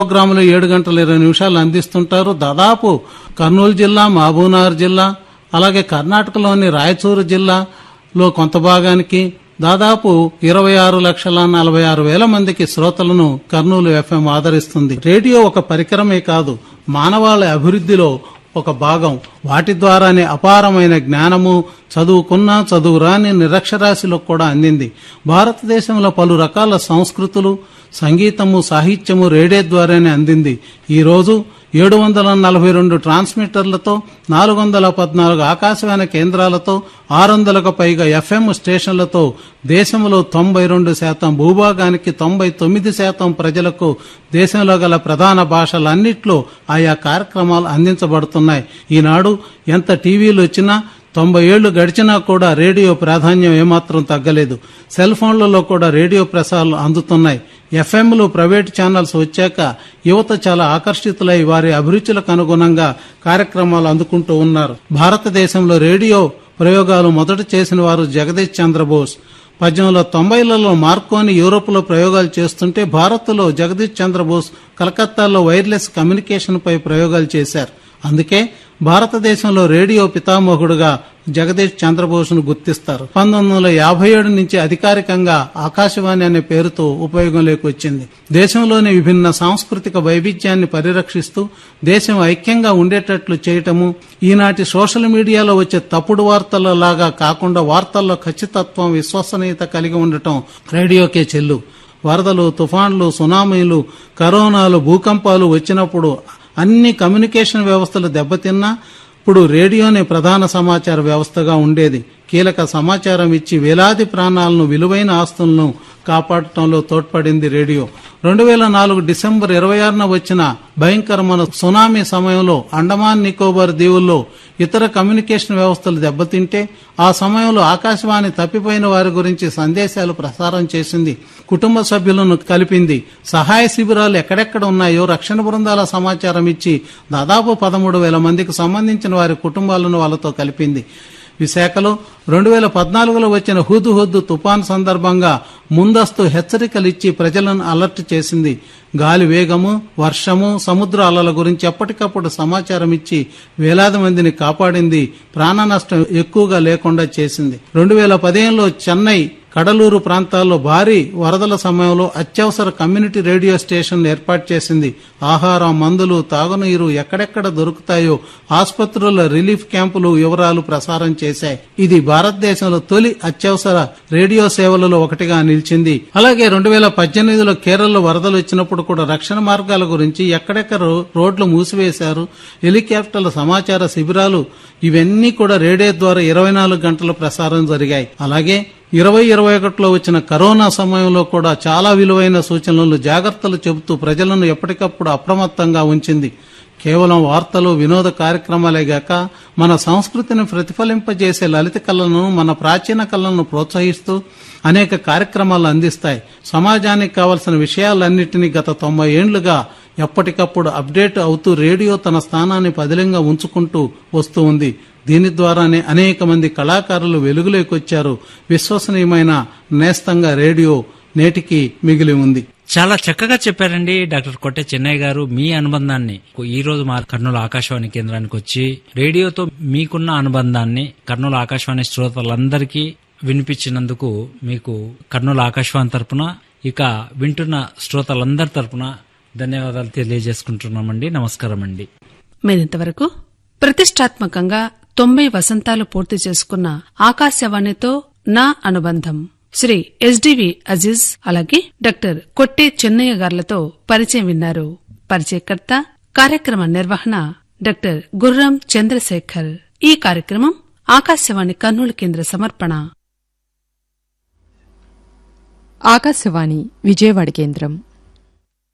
ప్రోగ్రాములు ఏడు గంటల ఇరవై నిమిషాలు అందిస్తుంటారు దాదాపు కర్నూలు జిల్లా మహబూబ్నగర్ జిల్లా అలాగే కర్ణాటకలోని రాయచూరు జిల్లాలో కొంత భాగానికి దాదాపు ఇరవై ఆరు లక్షల నలభై ఆరు వేల మందికి శ్రోతలను కర్నూలు ఎఫ్ఎం ఆదరిస్తుంది రేడియో ఒక పరికరమే కాదు మానవాళి అభివృద్ధిలో ఒక భాగం వాటి ద్వారానే అపారమైన జ్ఞానము చదువుకున్న చదువు రాని నిరక్షరాశిలో కూడా అందింది భారతదేశంలో పలు రకాల సంస్కృతులు సంగీతము సాహిత్యము రేడియో ద్వారానే అందింది ఈ రోజు ఏడు వందల నలభై రెండు ట్రాన్స్మిటర్లతో నాలుగు వందల పద్నాలుగు ఆకాశవాణి కేంద్రాలతో ఆరు వందలకు పైగా ఎఫ్ఎం స్టేషన్లతో దేశంలో తొంభై రెండు శాతం భూభాగానికి తొంభై తొమ్మిది శాతం ప్రజలకు దేశంలో గల ప్రధాన భాషలన్నిట్లో ఆయా కార్యక్రమాలు అందించబడుతున్నాయి ఈనాడు ఎంత టీవీలు వచ్చినా తొంభై ఏళ్లు గడిచినా కూడా రేడియో ప్రాధాన్యం ఏమాత్రం తగ్గలేదు సెల్ ఫోన్లలో కూడా రేడియో ప్రసారాలు అందుతున్నాయి ఎఫ్ఎంలు ప్రైవేట్ ఛానల్స్ వచ్చాక యువత చాలా ఆకర్షితులై వారి అభిరుచులకు అనుగుణంగా కార్యక్రమాలు అందుకుంటూ ఉన్నారు భారతదేశంలో రేడియో ప్రయోగాలు మొదట చేసిన వారు జగదీష్ చంద్రబోస్ పద్దెనిమిది వందల తొంభైలలో మార్కోని యూరోప్లో ప్రయోగాలు చేస్తుంటే భారత్లో జగదీష్ చంద్రబోస్ కలకత్తాలో వైర్లెస్ కమ్యూనికేషన్ పై ప్రయోగాలు చేశారు అందుకే భారతదేశంలో రేడియో పితామహుడుగా జగదీష్ చంద్రబోస్ను గుర్తిస్తారు పంతొమ్మిది వందల యాభై ఏడు నుంచి అధికారికంగా ఆకాశవాణి అనే పేరుతో ఉపయోగంలోకి వచ్చింది దేశంలోని విభిన్న సాంస్కృతిక వైవిధ్యాన్ని పరిరక్షిస్తూ దేశం ఐక్యంగా ఉండేటట్లు చేయటము ఈనాటి సోషల్ మీడియాలో వచ్చే తప్పుడు వార్తల లాగా కాకుండా వార్తల్లో ఖచ్చితత్వం విశ్వసనీయత కలిగి ఉండటం రేడియోకే చెల్లు వరదలు తుఫాన్లు సునామీలు కరోనాలు భూకంపాలు వచ్చినప్పుడు అన్ని కమ్యూనికేషన్ వ్యవస్థలు దెబ్బతిన్నా ఇప్పుడు రేడియోనే ప్రధాన సమాచార వ్యవస్థగా ఉండేది కీలక సమాచారం ఇచ్చి వేలాది ప్రాణాలను విలువైన ఆస్తులను కాపాడటంలో తోడ్పడింది రేడియో రెండు వేల నాలుగు డిసెంబర్ ఇరవై ఆరున వచ్చిన భయంకరమైన సునామీ సమయంలో అండమాన్ నికోబార్ దీవుల్లో ఇతర కమ్యూనికేషన్ వ్యవస్థలు దెబ్బతింటే ఆ సమయంలో ఆకాశవాణి తప్పిపోయిన వారి గురించి సందేశాలు ప్రసారం చేసింది కుటుంబ సభ్యులను కలిపింది సహాయ శిబిరాలు ఎక్కడెక్కడ ఉన్నాయో రక్షణ బృందాల సమాచారం ఇచ్చి దాదాపు పదమూడు వేల మందికి సంబంధించిన వారి కుటుంబాలను వాళ్ళతో కలిపింది విశాఖలో రెండు వేల పద్నాలుగులో వచ్చిన హుద్ హుద్ తుపాన్ సందర్భంగా ముందస్తు హెచ్చరికలు ఇచ్చి ప్రజలను అలర్ట్ చేసింది గాలి వేగము వర్షము సముద్ర అలల గురించి ఎప్పటికప్పుడు సమాచారం ఇచ్చి వేలాది మందిని కాపాడింది ప్రాణ నష్టం ఎక్కువగా లేకుండా చేసింది రెండు వేల పదిహేనులో చెన్నై కడలూరు ప్రాంతాల్లో భారీ వరదల సమయంలో అత్యవసర కమ్యూనిటీ రేడియో స్టేషన్ ఏర్పాటు చేసింది ఆహారం మందులు తాగునీరు ఎక్కడెక్కడ దొరుకుతాయో ఆసుపత్రుల రిలీఫ్ క్యాంపులు వివరాలు ప్రసారం చేశాయి ఇది భారతదేశంలో తొలి అత్యవసర రేడియో సేవలలో ఒకటిగా నిలిచింది అలాగే రెండు వేల పద్దెనిమిదిలో కేరళలో వరదలు వచ్చినప్పుడు కూడా రక్షణ మార్గాల గురించి ఎక్కడెక్కడ రోడ్లు మూసివేశారు హెలికాప్టర్ల సమాచార శిబిరాలు ఇవన్నీ కూడా రేడియో ద్వారా ఇరవై నాలుగు గంటల ప్రసారం జరిగాయి అలాగే ఇరవై ఇరవై ఒకటిలో వచ్చిన కరోనా సమయంలో కూడా చాలా విలువైన సూచనలు జాగ్రత్తలు చెబుతూ ప్రజలను ఎప్పటికప్పుడు అప్రమత్తంగా ఉంచింది కేవలం వార్తలు వినోద కార్యక్రమాలే గాక మన సంస్కృతిని ప్రతిఫలింపజేసే లలిత కళలను మన ప్రాచీన కళలను ప్రోత్సహిస్తూ అనేక కార్యక్రమాలు అందిస్తాయి సమాజానికి కావలసిన విషయాలన్నింటినీ గత తొంభై ఏండ్లుగా ఎప్పటికప్పుడు అప్డేట్ అవుతూ రేడియో తన స్థానాన్ని పదిలంగా ఉంచుకుంటూ వస్తూ ఉంది దీని ద్వారానే అనేక మంది కళాకారులు వెలుగులోకి వచ్చారు విశ్వసనీయమైన నేస్తంగా రేడియో నేటికి మిగిలి ఉంది చాలా చక్కగా చెప్పారండి డాక్టర్ కొట్టె చెన్నై గారు మీ అనుబంధాన్ని ఈ రోజు మా కర్నూలు ఆకాశవాణి కేంద్రానికి వచ్చి రేడియోతో మీకున్న అనుబంధాన్ని కర్నూలు ఆకాశవాణి శ్రోతలందరికీ వినిపించినందుకు మీకు కర్నూలు ఆకాశవాణి తరపున ఇక వింటున్న శ్రోతలందరి తరపున ధన్యవాదాలు తెలియజేసుకుంటున్నామండి నమస్కారం అండి మీరింతవరకు ప్రతిష్టాత్మకంగా తొంభై వసంతాలు పూర్తి చేసుకున్న ఆకాశవాణితో నా అనుబంధం శ్రీ ఎస్డివి అజీజ్ అలాగే డాక్టర్ కొట్టే చెన్నయ్య గార్లతో పరిచయం విన్నారు పరిచయకర్త కార్యక్రమ నిర్వహణ డాక్టర్ గుర్రం చంద్రశేఖర్ ఈ కార్యక్రమం ఆకాశవాణి కర్నూలు కేంద్ర సమర్పణ ఆకాశవాణి విజయవాడ కేంద్రం